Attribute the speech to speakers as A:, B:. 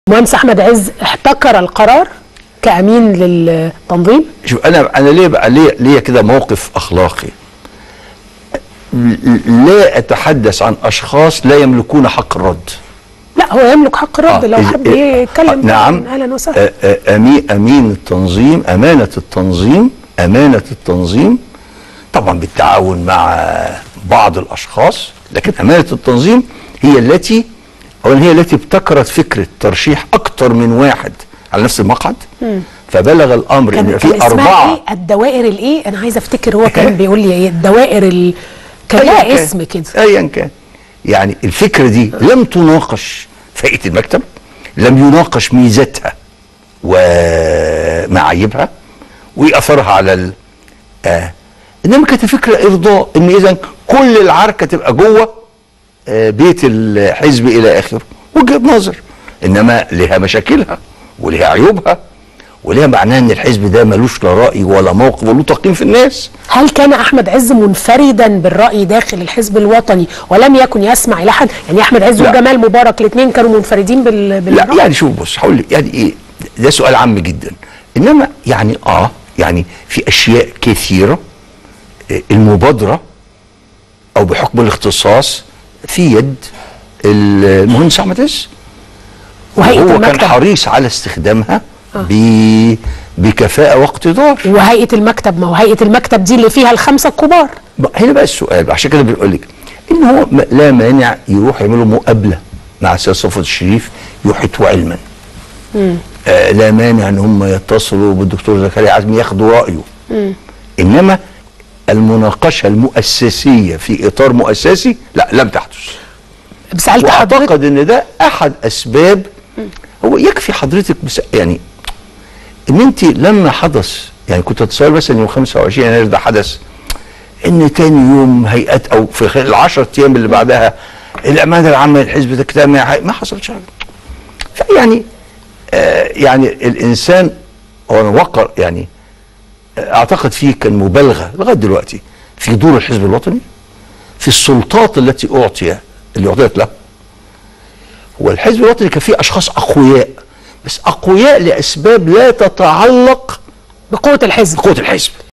A: مهندس احمد عز احتكر القرار كامين للتنظيم
B: شوف انا انا ليه بقى ليه ليه كده موقف اخلاقي ل- لا اتحدث عن اشخاص لا يملكون حق الرد
A: لا هو يملك حق الرد
B: آه،
A: لو
B: إذ-
A: حب
B: إيه،
A: يتكلم
B: آه، نعم
A: اهلا وسهلا
B: آه، آه، أمين أمين التنظيم أمانة التنظيم أمانة التنظيم طبعا بالتعاون مع بعض الأشخاص لكن أمانة التنظيم هي التي أولا هي التي ابتكرت فكرة ترشيح أكتر من واحد على نفس المقعد فبلغ الأمر
A: كان
B: إن
A: كان
B: في
A: اسمها
B: أربعة
A: ايه الدوائر الايه انا عايزه افتكر هو كان بيقول لي ايه الدوائر ال... كان
B: أياً
A: لها
B: كان.
A: اسم كده
B: ايا كان يعني الفكره دي لم تناقش في هيئه المكتب لم يناقش ميزاتها ومعايبها واثرها على ال آه انما كانت الفكره ارضاء ان اذا كل العركه تبقى جوه آه بيت الحزب الى اخره وجهه نظر انما لها مشاكلها ولها عيوبها ولها معناه ان الحزب ده ملوش لا راي ولا موقف وله تقييم في الناس
A: هل كان احمد عز منفردا بالراي داخل الحزب الوطني ولم يكن يسمع الى حد يعني احمد عز
B: لا.
A: وجمال مبارك الاثنين كانوا منفردين بال...
B: لا
A: بالراي
B: يعني شوف بص هقول لك يعني ايه ده سؤال عام جدا انما يعني اه يعني في اشياء كثيره آه، المبادره او بحكم الاختصاص في يد المهندس احمد عز
A: وهيئه
B: هو كان
A: المكتب
B: حريص على استخدامها ب... بكفاءه واقتدار
A: وهيئه المكتب ما هو هيئه المكتب دي اللي فيها الخمسه الكبار
B: بقى هنا بقى السؤال بقى عشان كده بنقول لك ان هو م- لا مانع يروح يعملوا مقابله مع السيد صفوت الشريف يحيط علما آه لا مانع ان هم يتصلوا بالدكتور زكريا عزمي ياخدوا رايه انما المناقشه المؤسسيه في اطار مؤسسي لا لم تحدث
A: سالت حضرتك
B: واعتقد ان ده احد اسباب هو يكفي حضرتك بس يعني ان انت لما حدث يعني كنت اتصور مثلا يوم 25 يناير ده حدث ان تاني يوم هيئات او في خلال العشر ايام اللي بعدها الامانه العامه للحزب تجتمع ما حصلش حاجه فيعني آه يعني الانسان هو وقر يعني آه، اعتقد فيه كان مبالغه لغايه دلوقتي في دور الحزب الوطني في السلطات التي اعطي اللي اعطيت له هو الحزب الوطني كان فيه اشخاص اقوياء بس اقوياء لاسباب لا تتعلق
A: بقوه الحزب
B: بقوه الحزب